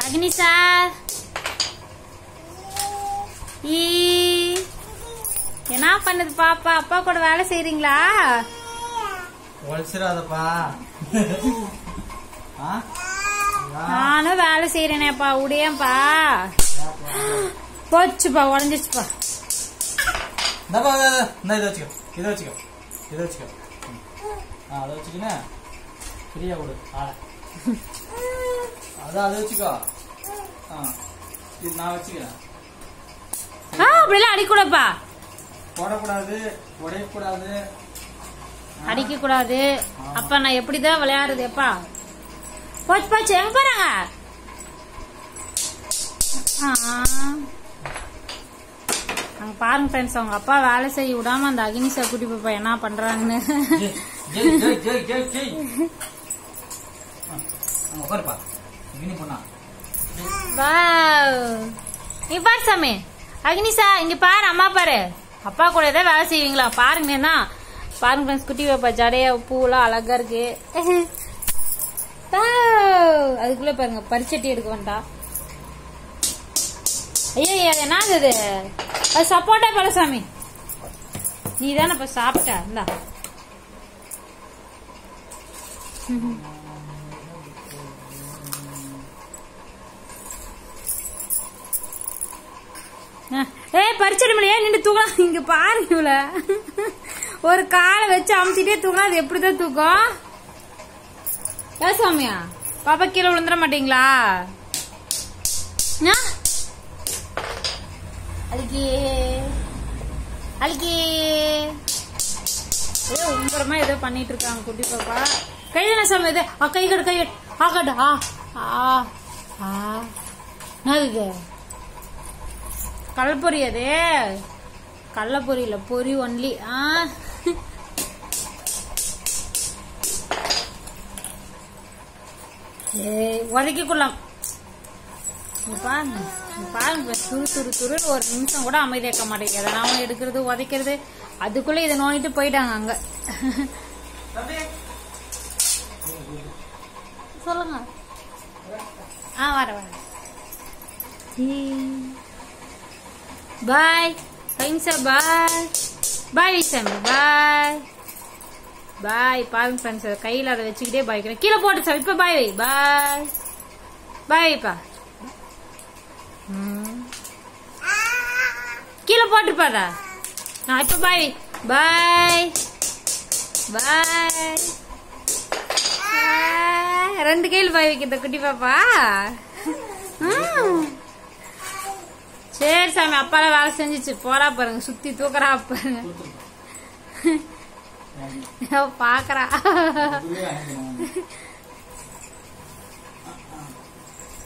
அக்னி சார் ஈ என்ன பண்ணுது பாப்பா அப்பா கூட வேலை செய்றீங்களா உழைச்சிடாதப்பா ஆ? ஆ, நானும் வேலை செய்யறேனேப்பா உடையேப்பா போச்சுப்பா உடஞ்சிச்சுப்பா இந்தாப்பா, இந்தா, இந்தா, இந்தா, இதை வச்சுக்கோ இதை வச்சுக்கோ இதை வச்சுக்கோ ம். ஆ அதை வச்சுக்கினே ஃப்ரீயா கொடு ஆளை அதான் அதை வச்சுக்கோ ஆ இது நான் வச்சுக்கிறேன் ஆ அப்படிலாம் அடிக்கூடப்பா போடக்கூடாது உடையக்கூடாது அடிக்க கூடாது அப்ப நான் எப்படிதான் விளையாடுறது எப்பா போச்சு போச்சு எங்க போறாங்க ஆ. அங்க பாருங்க ஃப்ரெண்ட்ஸ் அவங்க அப்பா வேலை செய்ய விடாம அந்த அக்னிஷா குட்டி பாப்பா என்ன பண்றாங்கன்னு ஜெய் ஜெய் ஜெய் ஜெய் ஜெய் ஆ, அங்க உட்காருப்பா இனி பொண்ணா வாவ். நீ பாரு சாமி அக்னிஷா இங்க பாரு அம்மா பாரு அப்பா கூட ஏதாவது வேலை செய்வீங்களா பாருங்க என்ன பாருங்க ஃப்ரெண்ட்ஸ் குட்டி பாப்பா ஜடைய பூலாம் அழகா இருக்கு வாவ். அதுக்குள்ள பாருங்க பரிச்சட்டி எடுக்க வேண்டாம் ஐயோ அது என்னது இது அது சப்போட்டா பழ சாமி நீ தானே இப்ப சாப்பிட்ட இந்தா ஏய் பறிச்சிட முடியாது நின்று தூக்கலாம் இங்க பாருங்க இவள ஒரு காலை வச்சு அமுத்திட்டே தூக்கலாம் அது எப்படிதான் தூக்கம் ஏ சாமியா பாப்பா கீழே விழுந்துட மாட்டீங்களா ஆ? அழுகி அழுகி ஏதோ உங்கரமா ஏதோ பண்ணிட்டு இருக்காங்க குட்டி பாப்பா கை தானே சாமி இது ஆ கை கடு கை கடு ஆ கடு ஆ ஆ ஆ என்னது இது கடல்பொரி அது கடலப்பொரி இல்ல பொரி ஒன்லி ஆ ஏய் உதைக்க கொள்ளலாம் இங்க பாருங்க இங்க பாருங்க துரு துரு துருன்னு ஒரு நிமிஷம் கூட அமைதி இருக்க மாட்டேங்குது நான் எடுக்கிறது உதைக்கிறது அதுக்குள்ள இதை நோண்டிட்டு போயிட்டாங்க அங்க சொல்லுங்க ஆ வர வர பாய் கைன்சா பாய் பாய் விசாமி பாய் பாய் பாருங்க ஃப்ரெண்ட்ஸ் கையில் அதை வச்சுக்கிட்டே பாய் கீழே போட்டு சார் இப்போ பாய் வை பாய் பாய் வைப்பா ம். கீழே போட்டுருப்பாதா நான் இப்போ பாய் பாய் பாய் பாய். ரெண்டு கையில் பாய் வைக்கிறத குட்டி பாப்பா ம். சரி சாமி அப்பாலாம் வேலை செஞ்சுச்சு போறா பாருங்க சுத்தி தூக்குறா பாருங்க ஏதோ பாக்குறா